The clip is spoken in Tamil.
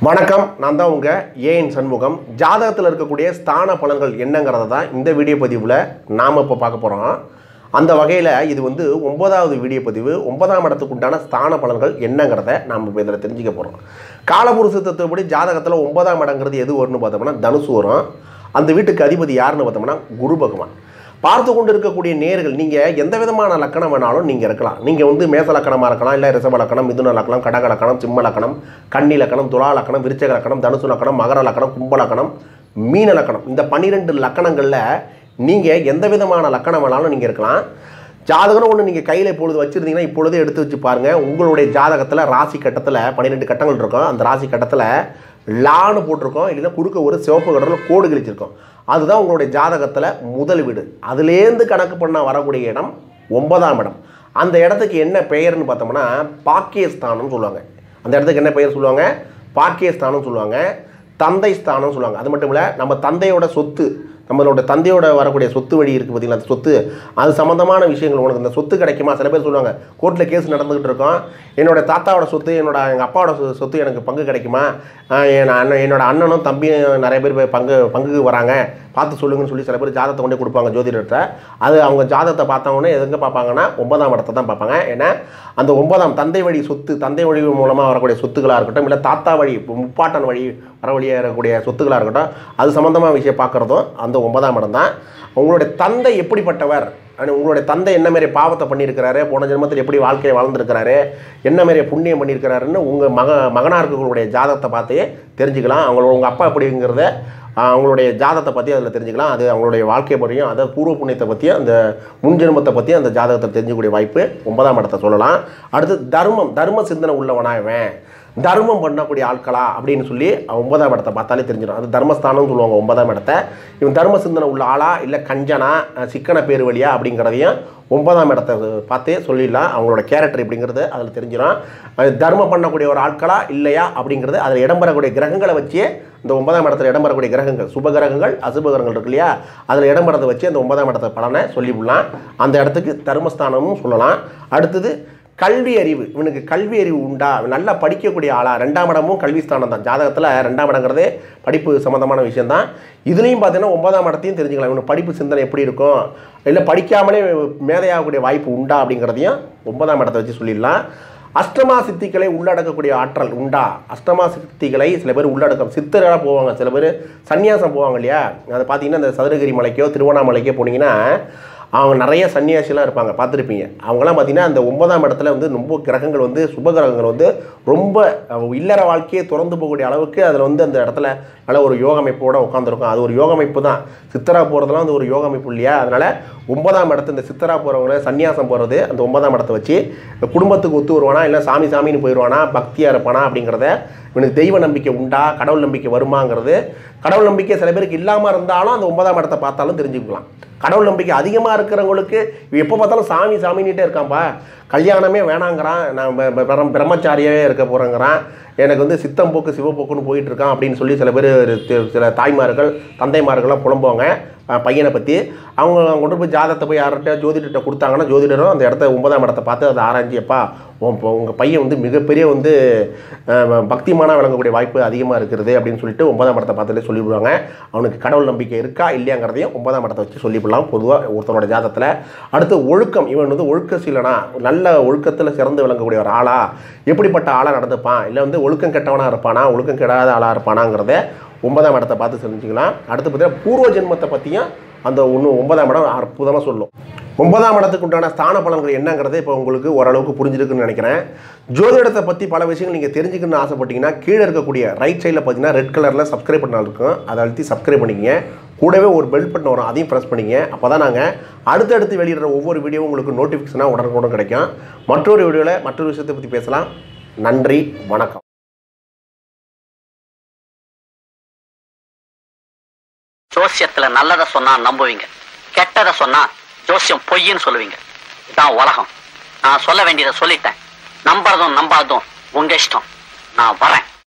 வணக்கம் நான் தான் உங்கள் ஏஎன் சண்முகம் ஜாதகத்தில் இருக்கக்கூடிய ஸ்தான பலன்கள் என்னங்கிறத தான் இந்த வீடியோ பதிவில் நாம் இப்போ பார்க்க போகிறோம் அந்த வகையில் இது வந்து ஒன்பதாவது வீடியோ பதிவு ஒன்பதாம் இடத்துக்கு உண்டான ஸ்தான பலன்கள் என்னங்கிறத நாம் இப்போ இதில் தெரிஞ்சுக்க போகிறோம் காலபுருஷ தத்துவப்படி ஜாதகத்தில் ஒன்பதாம் இடங்கிறது எது வரும்னு பார்த்தோம்னா தனுசு வரும் அந்த வீட்டுக்கு அதிபதி யாருன்னு பார்த்தோம்னா குரு பகவான் பார்த்து கொண்டு இருக்கக்கூடிய நேர்கள் நீங்கள் எந்த விதமான லக்கணம் வேணாலும் நீங்கள் இருக்கலாம் நீங்கள் வந்து மேச லக்கணமாக இருக்கலாம் இல்லை ரிஷப லக்கணம் மிதுன லக்கணம் கடக லக்கணம் சிம்ம லக்கணம் கன்னி லக்கணம் துலா லக்கணம் விருச்சக லக்கணம் தனுசு லக்கணம் மகர லக்கணம் கும்ப லக்கணம் மீன லக்கணம் இந்த பன்னிரெண்டு லக்கணங்களில் நீங்கள் எந்த விதமான லக்கணம் வேணாலும் நீங்கள் இருக்கலாம் ஜாதகம் ஒன்று நீங்கள் கையில் இப்பொழுது வச்சுருந்தீங்கன்னா இப்பொழுது எடுத்து வச்சு பாருங்கள் உங்களுடைய ஜாதகத்தில் ராசி கட்டத்தில் பன்னிரெண்டு கட்டங்கள் இருக்கும் அந்த ராசி கட்டத்தில் லான்னு போட்டிருக்கோம் இல்லைன்னா குறுக்க ஒரு சிவப்பு கடலில் கோடு கிழிச்சிருக்கோம் அதுதான் உங்களுடைய ஜாதகத்தில் முதல் வீடு அதுலேருந்து கணக்கு பண்ண வரக்கூடிய இடம் ஒன்பதாம் இடம் அந்த இடத்துக்கு என்ன பெயர்னு பார்த்தோம்னா பாக்கியஸ்தானம்னு சொல்லுவாங்க அந்த இடத்துக்கு என்ன பெயர் சொல்லுவாங்க பாக்கியஸ்தானம் சொல்லுவாங்க தந்தை ஸ்தானம் சொல்லுவாங்க அது மட்டும் இல்லை நம்ம தந்தையோட சொத்து நம்மளோட தந்தையோட வரக்கூடிய சொத்து வழி இருக்குது பார்த்தீங்களா அந்த சொத்து அது சம்மந்தமான விஷயங்கள் உனக்கு இந்த சொத்து கிடைக்குமா சில பேர் சொல்லுவாங்க கோர்ட்டில் கேஸ் நடந்துகிட்டு இருக்கோம் என்னோட தாத்தாவோட சொத்து என்னோட எங்கள் அப்பாவோட சொ- சொத்து எனக்கு பங்கு கிடைக்குமா ஆஹ் என் அண்ணன் என்னோட அண்ணனும் தம்பியும் நிறைய பேர் போய் பங்கு பங்குக்கு வராங்க பார்த்து சொல்லுங்கன்னு சொல்லி சில பேர் ஜாதகத்தை கொண்டே கொடுப்பாங்க ஜோதிடர்கிட்ட அது அவங்க ஜாதகத்தை பார்த்தவொடனே எதுங்க பார்ப்பாங்கன்னா ஒன்பதாம் இடத்தை தான் பார்ப்பாங்க ஏன்னா அந்த ஒன்பதாம் தந்தை வழி சொத்து தந்தை வழி மூலமாக வரக்கூடிய சொத்துக்களாக இருக்கட்டும் இல்லை தாத்தா வழி முப்பாட்டன் வழி வர வழியாக இருக்கக்கூடிய சொத்துக்களாக இருக்கட்டும் அது சம்மந்தமாக விஷயம் பார்க்குறதும் அந்த ஒன்பதாம் இடம் தான் உங்களுடைய தந்தை எப்படிப்பட்டவர் அண்ட் உங்களுடைய தந்தை என்ன மாதிரி பாவத்தை பண்ணியிருக்கிறாரு போன ஜென்மத்தில் எப்படி வாழ்க்கையை வாழ்ந்துருக்கிறாரு என்ன மாதிரி புண்ணியம் பண்ணியிருக்கிறாருன்னு உங்கள் மக மகனாக இருக்கக்கூடிய ஜாதகத்தை பார்த்தே தெரிஞ்சுக்கலாம் அவங்களோட உங்கள் அப்பா எப்படிங்கிறத ஆஹ், அவங்களுடைய ஜாதகத்தை பற்றி அதில் தெரிஞ்சுக்கலாம் அது அவங்களுடைய வாழ்க்கை முறையும் அதாவது பூர்வ புண்ணியத்தை பற்றியும் அந்த முன்ஜென்மத்தை பற்றியும் அந்த ஜாதகத்தை தெரிஞ்சுக்கூடிய வாய்ப்பு ஒன்பதாம் இடத்தை சொல்லலாம் அடுத்து தர்மம் தர்ம சிந்தனை உள்ளவனா இவன் தர்மம் பண்ணக்கூடிய ஆட்களா அப்படின்னு சொல்லி ஒன்பதாம் இடத்தை பார்த்தாலே தெரிஞ்சிடும் அது தர்மஸ்தானம்னு சொல்லுவாங்க ஒன்பதாம் இடத்த இவன் தர்ம சிந்தனை உள்ள ஆளா இல்லை கஞ்சனா அஹ், சிக்கன பேர் வழியா அப்படிங்கிறதையும் ஒன்பதாம் இடத்தை பார்த்தே சொல்லிடலாம் அவங்களோட கேரக்டர் எப்படிங்கிறது அதில் தெரிஞ்சிடும் அது தர்மம் பண்ணக்கூடிய ஒரு ஆட்களா இல்லையா அப்படிங்கிறது அதில் இடம்பெறக்கூடிய கிரகங்களை வச்சே இந்த ஒன்பதாம் இடத்துல இடம்பெறக்கூடிய கிரகங்கள் சுப கிரகங்கள் அசுப கிரகங்கள் இருக்கு இல்லையா அதில் இடம்பெறதை வச்சு அந்த ஒன்பதாம் இடத்த பலனை சொல்லிவிடலாம் அந்த இடத்துக்கு தர்மஸ்தானமும் சொல்லலாம் அடுத்தது கல்வி அறிவு இவனுக்கு கல்வி அறிவு உண்டா இவன் நல்லா படிக்கக்கூடிய ஆளா ரெண்டாம் இடமும் கல்வி ஸ்தானம் தான் ஜாதகத்தில் ரெண்டாம் இடங்கிறதே படிப்பு சம்மந்தமான விஷயம்தான் இதுலேயும் பார்த்தீங்கன்னா ஒன்பதாம் இடத்தையும் தெரிஞ்சுக்கலாம் இவனுக்கு படிப்பு சிந்தனை எப்படி இருக்கும் இல்லை படிக்காமலே மேதையாகக்கூடிய வாய்ப்பு உண்டா அப்படிங்கிறதையும் ஒன்பதாம் இடத்தை வச்சு சொல்லிடலாம் அஷ்டமா சித்திகளை உள்ளடக்கக்கூடிய ஆற்றல் உண்டா அஷ்டமா சித்திகளை சில பேர் உள்ளடக்கம் சித்தராக போவாங்க சில பேர் சன்னியாசம் போவாங்க இல்லையா அதை பார்த்தீங்கன்னா இந்த சதுரகிரி மலைக்கோ திருவண்ணாமலைக்கோ போனீங்கன்னா அவங்க நிறைய சன்னியாசிலாம் இருப்பாங்க பார்த்துருப்பீங்க அவங்களாம் பார்த்தீங்கன்னா அந்த ஒன்பதாம் இடத்துல வந்து ரொம்ப கிரகங்கள் வந்து சுப கிரகங்கள் வந்து ரொம்ப அஹ், இல்லற வாழ்க்கையை திறந்து போகக்கூடிய அளவுக்கு அதில் வந்து அந்த இடத்துல நல்ல ஒரு யோக அமைப்போட உட்காந்துருக்கும் அது ஒரு யோக அமைப்பு தான் சித்தரா போகிறதுலாம் வந்து ஒரு யோக அமைப்பு இல்லையா அதனால் ஒன்பதாம் இடத்து இந்த சித்தரா போகிறவங்கள சன்னியாசம் போகிறது அந்த ஒன்பதாம் இடத்தை வச்சு குடும்பத்துக்கு ஒத்து வருவானா இல்லை சாமி சாமின்னு போயிடுவானா பக்தியாக இருப்பானா அப்படிங்கிறத இவனுக்கு தெய்வ நம்பிக்கை உண்டா கடவுள் நம்பிக்கை வருமாங்கிறது கடவுள் நம்பிக்கை சில பேருக்கு இல்லாமல் இருந்தாலும் அந்த ஒன்பதாம் இடத்தை பார்த்தாலும் தெரிஞ்சுக்கலாம் கடவுள் நம்பிக்கை அதிகமாக இருக்கிறவங்களுக்கு இவன் எப்போ பார்த்தாலும் சாமி சாமின்னுட்டே இருக்கான்ப்பா கல்யாணமே வேணாங்கிறான் நான் ப- ப- பிரம் பிரம்மச்சாரியாவே இருக்க போகிறேங்கிறான் எனக்கு வந்து சித்தம் போக்கு சிவப்போக்குன்னு போயிட்டு இருக்கான் அப்படின்னு சொல்லி சில பேர் சில தாய்மார்கள் தந்தைமார்கள்லாம் புலம்புவாங்க அஹ், பையனை பற்றி அவங்க கொண்டு போய் ஜாதகத்தை போய் யார்கிட்ட ஜோதிடர்கிட்ட கொடுத்தாங்கன்னா ஜோதிடரும் அந்த இடத்த ஒன்பதாம் இடத்தை பார்த்து அதை ஆராய்ச்சி எப்பா உங்கள் பையன் வந்து மிகப்பெரிய வந்து அஹ், பக்திமானா விளங்கக்கூடிய வாய்ப்பு அதிகமாக இருக்கிறது அப்படின்னு சொல்லிட்டு ஒன்பதாம் இடத்தை பார்த்துட்டு சொல்லிவிடுவாங்க அவனுக்கு கடவுள் நம்பிக்கை இருக்கா இல்லையாங்கிறதையும் ஒன்பதாம் இடத்தை வச்சு சொல்லிவிடலாம் பொதுவாக ஒருத்தரோட ஜாதகத்தில் அடுத்து ஒழுக்கம் இவன் வந்து ஒழுக்க சீலனா நல்ல ஒழுக்கத்தில் சிறந்து விளங்கக்கூடிய ஒரு ஆளா எப்படிப்பட்ட ஆளாக நடந்துப்பான் இல்லை வந்து ஒழுக்கம் கெட்டவனாக இருப்பானா ஒழுக்கம் கெடாத ஆளாக இருப்பானாங்கிறத ஒன்பதாம் இடத்தை பார்த்து தெரிஞ்சுக்கலாம் அடுத்து பார்த்தீங்கன்னா பூர்வ ஜென்மத்தை பற்றியும் அந்த ஒன்று ஒன்பதாம் இடம் அற்புதமாக சொல்லும் ஒன்பதாம் இடத்துக்கு உண்டான ஸ்தான பலன்கள் என்னங்கிறது இப்போ உங்களுக்கு ஓரளவுக்கு புரிஞ்சிருக்குன்னு நினைக்கிறேன் ஜோதிடத்தை பற்றி பல விஷயங்கள் நீங்கள் தெரிஞ்சுக்கணும்னு ஆசைப்பட்டீங்கன்னா கீழே இருக்கக்கூடிய ரைட் சைடில் பார்த்தீங்கன்னா ரெட் கலரில் சப்ஸ்கிரைப் பண்ணால் இருக்கும் அதை அழுத்தி சப்ஸ்கிரைப் பண்ணிக்கங்க கூடவே ஒரு பெல் பட்டன் வரும் அதையும் ப்ரெஸ் பண்ணிங்க அப்போ தான் நாங்கள் அடுத்தடுத்து வெளியிடுற ஒவ்வொரு வீடியோவும் உங்களுக்கு நோட்டிஃபிகேஷனாக உடனுக்குடன் கிடைக்கும் மற்றொரு வீடியோவில் மற்றொரு விஷயத்தை பற்றி பேசலாம் நன்றி வணக்கம் ஜோசியத்துல நல்லத சொன்னா நம்புவீங்க கெட்டத சொன்னா ஜோசியம் பொய்ன்னு சொல்லுவீங்க இதான் உலகம் நான் சொல்ல வேண்டியதை சொல்லிட்டேன் நம்புறதும் நம்பாததும் உங்க இஷ்டம் நான் வரேன்